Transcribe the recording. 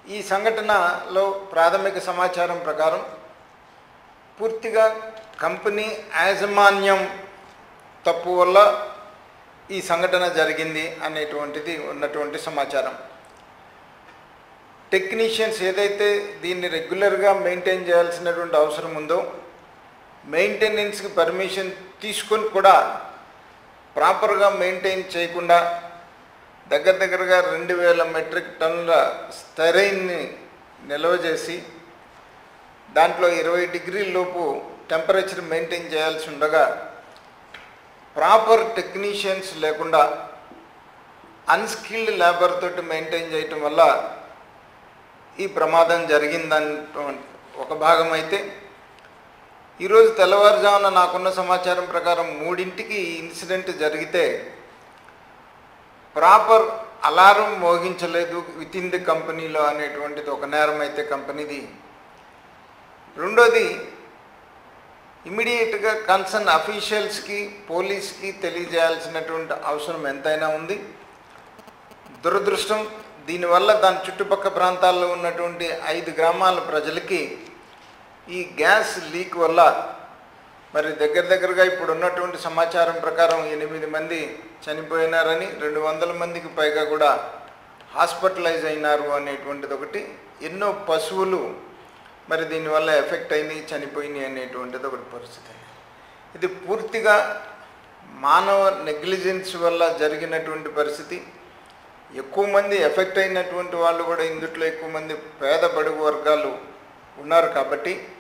ఈ సంఘటనలో ప్రాథమిక సమాచారం ప్రకారం పూర్తిగా కంపెనీ యాజమాన్యం తప్పు వల్ల ఈ సంఘటన జరిగింది అనేటువంటిది ఉన్నటువంటి సమాచారం టెక్నీషియన్స్ ఏదైతే దీన్ని రెగ్యులర్గా మెయింటైన్ చేయాల్సినటువంటి అవసరం ఉందో మెయింటెనెన్స్కి పర్మిషన్ తీసుకొని కూడా ప్రాపర్గా మెయింటైన్ చేయకుండా దగ్గర దగ్గరగా రెండు వేల మెట్రిక్ టన్నుల స్టెరైన్ని నిల్వ చేసి దాంట్లో ఇరవై డిగ్రీల లోపు టెంపరేచర్ మెయింటైన్ చేయాల్సి ఉండగా ప్రాపర్ టెక్నీషియన్స్ లేకుండా అన్స్కిల్డ్ లేబర్ తోటి మెయింటైన్ చేయటం వల్ల ఈ ప్రమాదం జరిగిందని ఒక భాగం అయితే ఈరోజు తెల్లవారుజామున నాకున్న సమాచారం ప్రకారం మూడింటికి ఈ ఇన్సిడెంట్ జరిగితే ప్రాపర్ అలారం మోగించలేదు విత్ ఇన్ ది కంపెనీలో అనేటువంటిది ఒక నేరం అయితే కంపెనీది రెండోది ఇమీడియట్గా కన్సర్న్ అఫీషియల్స్కి పోలీస్కి తెలియజేయాల్సినటువంటి అవసరం ఎంతైనా ఉంది దురదృష్టం దీనివల్ల దాని చుట్టుపక్కల ప్రాంతాల్లో ఉన్నటువంటి ఐదు గ్రామాల ప్రజలకి ఈ గ్యాస్ లీక్ వల్ల మరి దగ్గర దగ్గరగా ఇప్పుడు ఉన్నటువంటి సమాచారం ప్రకారం ఎనిమిది మంది చనిపోయినారని రెండు వందల మందికి పైగా కూడా హాస్పిటలైజ్ అయినారు అనేటువంటిది ఒకటి ఎన్నో పశువులు మరి దీనివల్ల ఎఫెక్ట్ అయినాయి చనిపోయినాయి అనేటువంటిది ఒకటి పరిస్థితి ఇది పూర్తిగా మానవ నెగ్లిజెన్స్ వల్ల జరిగినటువంటి పరిస్థితి ఎక్కువ మంది ఎఫెక్ట్ అయినటువంటి వాళ్ళు కూడా ఇందుట్లో ఎక్కువ మంది పేద బడుగు వర్గాలు ఉన్నారు కాబట్టి